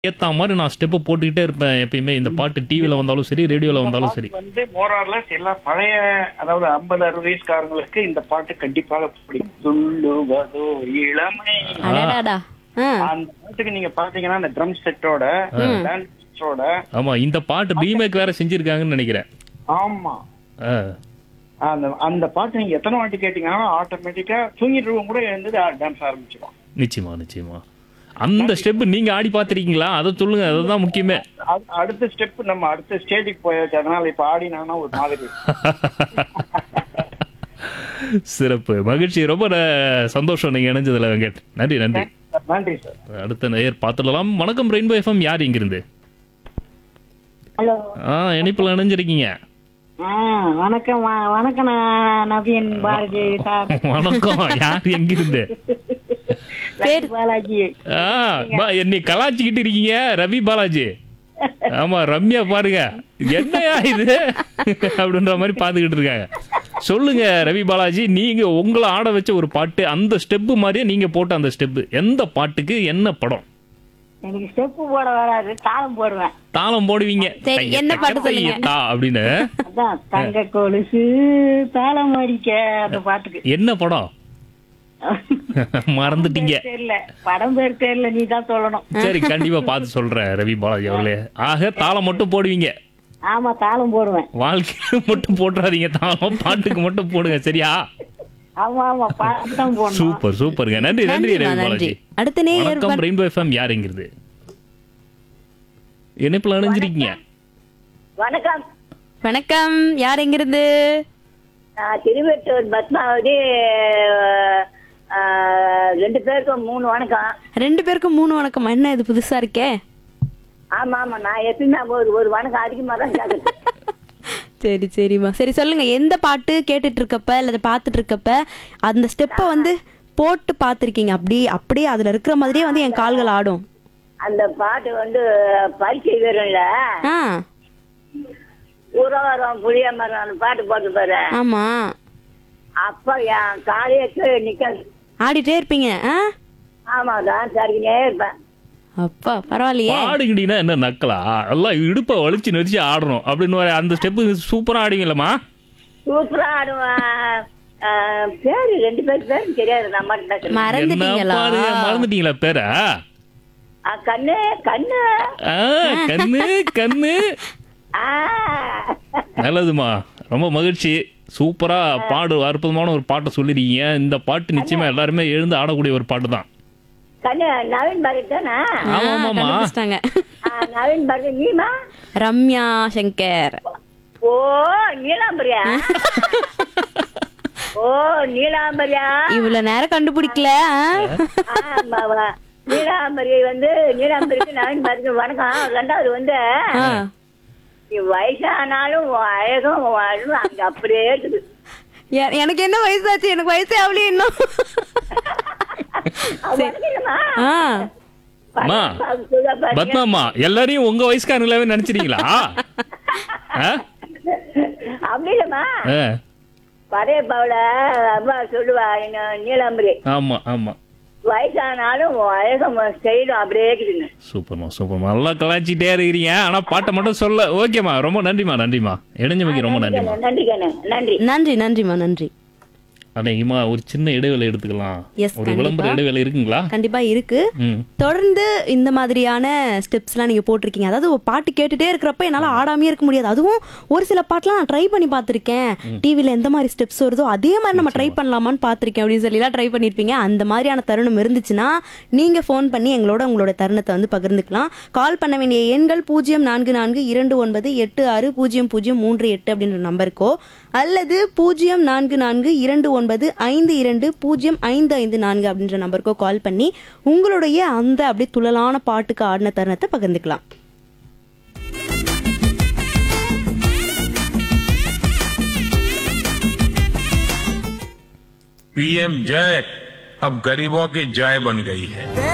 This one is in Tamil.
ஏத்த மாதிரி நான் ஸ்டெப் போட்டுக்கிட்டே இருப்பேன் எப்பயுமே இந்த பாட்டு டிவில வந்தாலும் சரி ரேடியோல வந்தாலும் சரி வந்து மோரார்லஸ் எல்லா பழைய அதாவது ஐம்பது அறுபது வயசுக்காரங்களுக்கு இந்த பாட்டு கண்டிப்பாக பிடிக்கும் துள்ளுவதோ இளமை அடடாடா ஆ அந்த பாட்டுக்கு நீங்க பாத்தீங்கன்னா அந்த ட்ரம் செட்டோட டான்ஸோட ஆமா இந்த பாட்டு ரீமேக் வேற செஞ்சிருக்காங்கன்னு நினைக்கிறேன் ஆமா ஆ. அந்த அந்த பாட்டு நீங்க எத்தனை வாட்டி கேட்டீங்கன்னா ஆட்டோமேட்டிக்கா தூங்கிட்டு இருக்கவங்க கூட எழுந்து டான்ஸ் ஆரம்பிச்சிடும் நிச்சயமா நிச்சயமா அந்த ஸ்டெப் நீங்க ஆடி பார்த்திருக்கீங்களா அதை சொல்லுங்க அதுதான் முக்கியமே அடுத்த ஸ்டெப் நம்ம அடுத்த ஸ்டேஜுக்கு போயாச்சு அதனால இப்ப ஆடினானா ஒரு மாதிரி சிறப்பு மகிழ்ச்சி ரொம்ப ந- சந்தோஷம் நீங்க இணைஞ்சதுல வெங்கட் நன்றி நன்றி நன்றி சார் அடுத்த நேயர் பார்த்துடலாம் வணக்கம் ரெயின்போ எஃப்எம் யார் இங்கிருந்து ஹலோ ஆ இணைப்புல இணைஞ்சிருக்கீங்க ஆ வணக்கம் வ- வணக்கம் நான் நவீன் பாரதி சார் வணக்கம் யார் எங்கிருந்து பேர் பாலாஜி ஆ பா, என்னை கலாச்சிக்கிட்டு இருக்கீங்க ரவி பாலாஜி ஆமா ரம்யா பாருங்க என்னையா இது அப்படின்ற மாதிரி பாத்துக்கிட்டு இருக்காங்க சொல்லுங்க ரவி பாலாஜி நீங்க உங்களை ஆட வச்ச ஒரு பாட்டு அந்த ஸ்டெப் மாதிரியே நீங்க போட்ட அந்த ஸ்டெப் எந்த பாட்டுக்கு என்ன படம் எனக்கு ஸ்டெப்பு போட வராது தாளம் போடுவேன் தாளம் போடுவீங்க சரி, தைய என்ன பாட்டு தக்க தைய சொல்லுங்க? தா அப்படின்னு அதான் தங்க கொலுசு தாளம் அடிக்க அந்த பாட்டுக்கு என்ன படம் மறந்துட்டீங்க பேர் தெரியல படம் பேர் தெரியல நீ தான் சொல்லணும் சரி கண்டிப்பா பார்த்து சொல்றேன் ரவி பாலாஜி அவர்களே ஆக தாளம் மட்டும் போடுவீங்க ஆமா தாளம் போடுவேன் வாழ்க்கையில மட்டும் போட்டுறாதீங்க தாளம் பாட்டுக்கு மட்டும் போடுங்க சரியா ஆமா ஆமா பாட்டு தான் போடணும் சூப்பர் சூப்பருங்க நன்றி நன்றி நன்றிமா, ரவி நன்றி பாலாஜி அடுத்த நேயர் வணக்கம் ரெயின்போ எஃப்எம் யாருங்கிறது இணைப்புல அணைஞ்சிருக்கீங்க வணக்கம் வணக்கம் யார் எங்கிருந்து நான் திருவெட்டூர் பத்மாவதி ரெண்டு பேருக்கும் மூணு வணக்கம் ரெண்டு பேருக்கும் மூணு வணக்கம் என்ன இது புதுசா இருக்கே ஆமா ஆமா நான் எப்பயுமே ஒரு ஒரு வணக்கம் அதிகமா தான் கேட்குறேன் சரி சரிம்மா சரி சொல்லுங்க எந்த பாட்டு கேட்டுட்டு இருக்கப்ப இல்ல அதை பார்த்துட்டு இருக்கப்ப அந்த ஸ்டெப்பை வந்து போட்டு பார்த்துருக்கீங்க அப்படி அப்படியே அதுல இருக்கிற மாதிரியே வந்து என் கால்கள் ஆடும் அந்த பாட்டு வந்து பரிச்சை வரும்ல ஆ உறவரம் புளிய மரம் அந்த பாட்டு போட்டு பாரு ஆமா அப்ப என் காலையக்கு நிக்க ஆடிட்டே இருப்பீங்க ஆ ஆமா தான் சரினே இருப்பேன் அப்பா பரவாயில்லையே பாடுகிட்டீங்கன்னா என்ன நக்கலா எல்லாம் இடுப்பை வலிச்சு நெரிச்சு ஆடணும் அப்படின்னு ஒரு அந்த ஸ்டெப்பு சூப்பரா ஆடுவீங்களம்மா சூப்பரா ஆடுவேன் ஆஹ், பேரு ரெண்டு பேர் பேரும் தெரியாது நான் மட்டும் தான் சொல்லுவேன். என்ன மறந்துட்டீங்களா பாருங்க மறந்துட்டீங்களா பேர ஆ, கண்ணு கண்ணு கண்ணு கண்ணு ஆ நல்லதுமா ரொம்ப மகிழ்ச்சி சூப்பரா பாடு அற்புதமான ஒரு பாட்டை சொல்லிருக்கீங்க இந்த பாட்டு நிச்சயமா எல்லாருமே எழுந்து ஆடக்கூடிய ஒரு பாட்டு தான் கண்ணு நவீன் பகத் தானே ஆ, ஆமா ஆமாமா கண்டுபிடிச்சிட்டாங்க ஆ, நவீன் பகத் நீமா ரம்யா சங்கர் ஓ நீலாம்பரியா ஓ நீலாம்பரியா இவ்வளவு நேரம் கண்டுபிடிக்கல ஆ? ஆமாவா. நீலாம்பரி வந்து நீலாம்பரிக்கு நவீன் பகத் வணக்கம் ரெண்டாவது வந்து ஆ. நீ வயசானாலும் உன் அழகும் உன் அழகும் அங்க அப்படியே இருக்குது எ- எனக்கு என்ன வயசாச்சு எனக்கு வயசே அவளே இன்னும் அது வணக்கம்மா. ஆ அம்மா பாரு, சொல்ல பாருங்க. பத்மாமா எல்லாரையும் உங்க வயசுக்காரங்களாவே நினைச்சிட்டீங்களா ஆ? அப்படி இல்லம்மா ஆ, பழைய பவுல அம்மா சொல்லுவா இன்னும் நீலாம்பரி ஆமா ஆமா வயசானாலும் உன் அழகும் உன் ஸ்டைலும் அப்படியே இருக்குதுங்க சூப்பர்மா சூப்பர்மா நல்லா கலாச்சிட்டே இருக்கிறீங்க ஆனா பாட்டை மட்டும் சொல்ல ஓகேம்மா ரொம்ப நன்றிமா நன்றிமா இணைஞ்சமைக்கு ரொம்ப நன்றிமா நன்றி கண்ணு நன்றி நன்றி நன்றிம்மா நன்றி அன்னைக்குமா ஒரு சின்ன இடைவேளை எடுத்துக்கலாம் Yes, ஒரு விளம்பர கண்டிப்பா. இடைவேளை இருக்குங்களா கண்டிப்பா இருக்கு ம் தொடர்ந்து இந்த மாதிரியான ஸ்டெப்ஸ்லாம் நீங்க போட்டிருக்கீங்க அதாவது ஒரு பாட்டு கேட்டுட்டே இருக்கிறப்ப என்னால ஆடாமே இருக்க முடியாது அதுவும் ஒரு சில பாட்டுலாம் நான் ட்ரை பண்ணி பார்த்திருக்கேன் டிவில எந்த மாதிரி ஸ்டெப்ஸ் வருதோ அதே மாதிரி நம்ம ட்ரை பண்ணலாமான்னு பார்த்திருக்கேன் அப்படின்னு சொல்லிலாம் ட்ரை பண்ணிருப்பீங்க அந்த மாதிரியான தருணம் இருந்துச்சுன்னா நீங்க ஃபோன் பண்ணி எங்களோட உங்களோட தருணத்தை வந்து பகிர்ந்துக்கலாம் கால் பண்ண வேண்டிய எண்கள் பூஜ்ஜியம் நான்கு நான்கு இரண்டு ஒன்பது எட்டு ஆறு பூஜ்ஜியம் பூஜ்ஜியம் மூன்று எட்டு அப்படின்ற நம்பருக்கோ அல்லது பூஜ்ஜியம் நான்கு நான்கு இரண்டு ஒன்பது ஐந்து இரண்டு பூஜ்ஜியம் ஐந்து ஐந்து நான்கு அப்படின்ற நம்பருக்கோ கால் பண்ணி உங்களுடைய அந்த அப்படியே துள்ளலான பாட்டுக்கு ஆடின தருணத்தை பகிர்ந்துக்கலாம் पीएम जय अब गरीबों की जय बन गई है